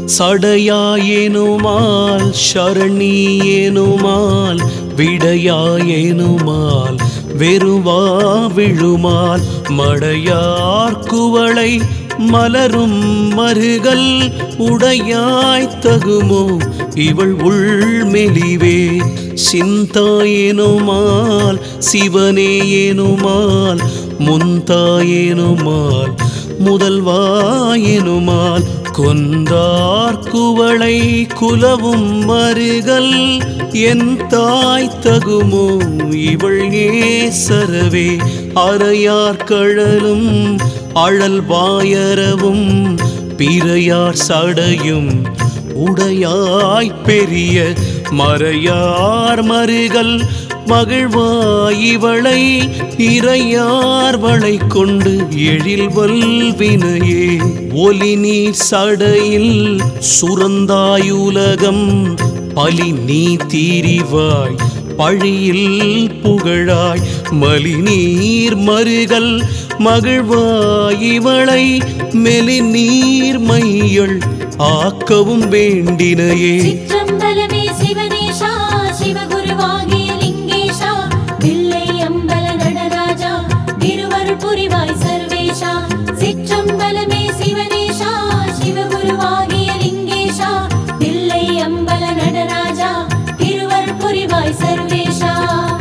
சடையாயேனுமால் சரணியேனுமால் விடையாயேனுமால் வெறுவா விழுமால் மடையார் குவளை மலரும் மருகல் உடையாய் தகுமோ இவள் உள்மெலிவே சிந்தாயேனுமால் சிவனேயேனுமால் முந்தாயேனுமால் முதல்வாயெனுமால் கொந்தார் குவளை குலவும் மருகல் என் தாய் தகுமோ இவள் ஏசரவே அறையார் கழலும் அழல் வாயரவும் பிறையார் சடையும் உடையாய் பெரிய மறையார் மருகல் மகிழ்வாயிவளை இறையார்வளை கொண்டு எழில் வல்வினையே ஒலி நீர் சடையில் சுரந்தாயுலகம் பலி நீ தீரிவாய் பழியில் புகழாய் மலி நீர் மருகல் மகிழ்வாயிவளை மெலி நீர் மையள் ஆக்கவும் வேண்டினையே சிற்றம்பலமே சிவனேஷா சிவகுருவாகிய லிங்கேஷா தில்லை அம்பல நடராஜா திருவருள் புரிவாய் சர்வேஷா சிற்றம்பலமே சிவனேஷா சிவகுருவாகிய லிங்கேஷா தில்லை அம்பல நடராஜா திருவருள் புரிவாய் சர்வேஷா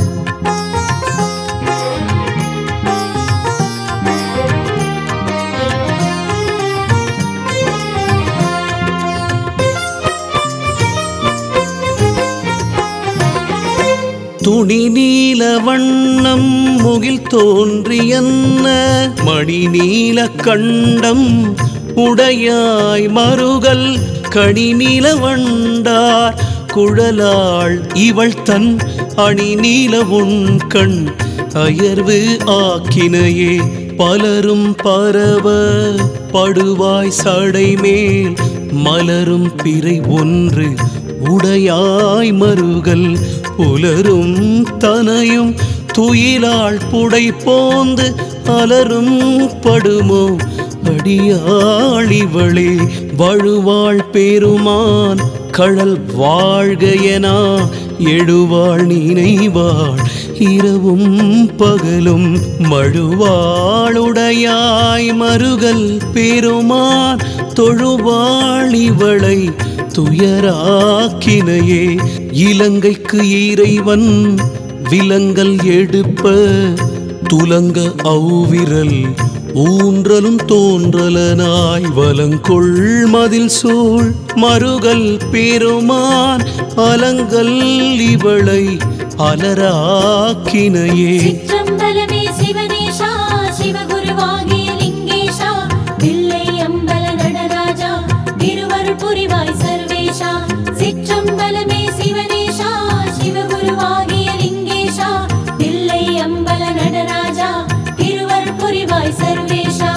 துணி நீல வண்ணம் முகில் தோன்றியன்ன மணி நீல கண்டம் உடையாய் மருகல் கனி நீல வண்டார் குழலாள் இவள் தன் அணி நீல உன் கண் அயர்வு ஆக்கினையே பலரும் பரவ படுவாய் சடை மேல் மலரும் பிறை ஒன்று உடையாய் மருகல் புலரும் தனையும் துயிலாள் புடை போந்து அலரும் படுமோ அடியாளிவளே வழுவாள் பெருமான் கழல் வாழ்கையனா எழுவாள் நினைவாள் இரவும் பகலும் மழுவாளுடையாய் மருகல் பெருமான் தொழுவாள் இவளை துயராக்கினையே இலங்கைக்கு இறைவன் விலங்கல் எடுப்ப துலங்க அவ்விரல் ஊன்றலும் தோன்றலனாய் வலங்கொள் மதில் சூழ் மருகல் பெருமான் அலங்கல் இவளை அலராக்கினையே சிற்றம்பலமே சிவனேஷா சிவகுருவாகிய லிங்கேஷா தில்லை அம்பல நடராஜா திருவருள் புரிவாய் சர்வேஷா சிற்றம்பலமே சிவனேஷா சிவகுருவாகிய லிங்கேஷா தில்லை அம்பல நடராஜா திருவருள் புரிவாய் சர்வேஷா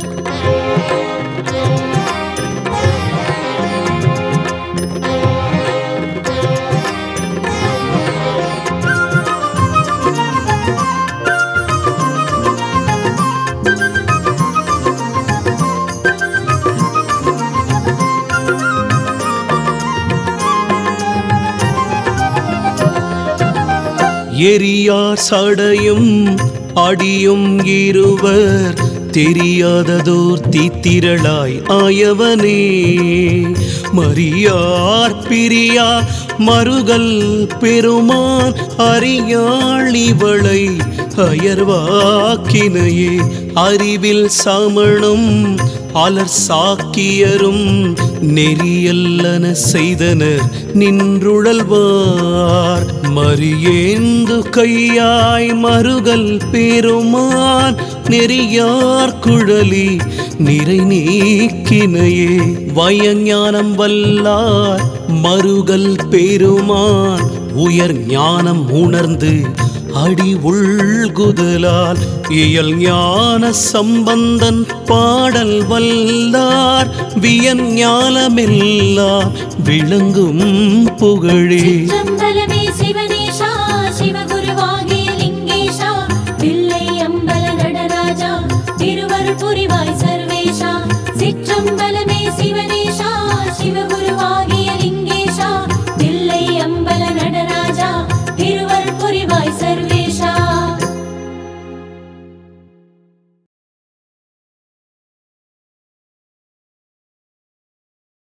எரியார் சடையும் அடியும் இருவர் தெரியாததோர் தீத்திரளாய் ஆயவனே மரியார் பிரியா மருகல் பெருமான் அறியாள் இவளை அயர்வாக்கினையே அறிவில் சமணம் அலர் சாக்கியரும் நெறியல்லன செய்தனர் நின்றுழல்வார் மரியேந்து கையாய் மருகல் பெருமான் நெறியார் குழலி நிறை நீக்கினையே வயஞானம் வல்லார் மருகல் பெருமான் உயர் ஞானம் உணர்ந்து அடி உள்குதலால் இயல் ஞான சம்பந்தன் பாடல் வல்லார் வியன் ஞானமெல்லாம் விளங்கும் புகழே சிற்றம்பலமே சிவனேஷா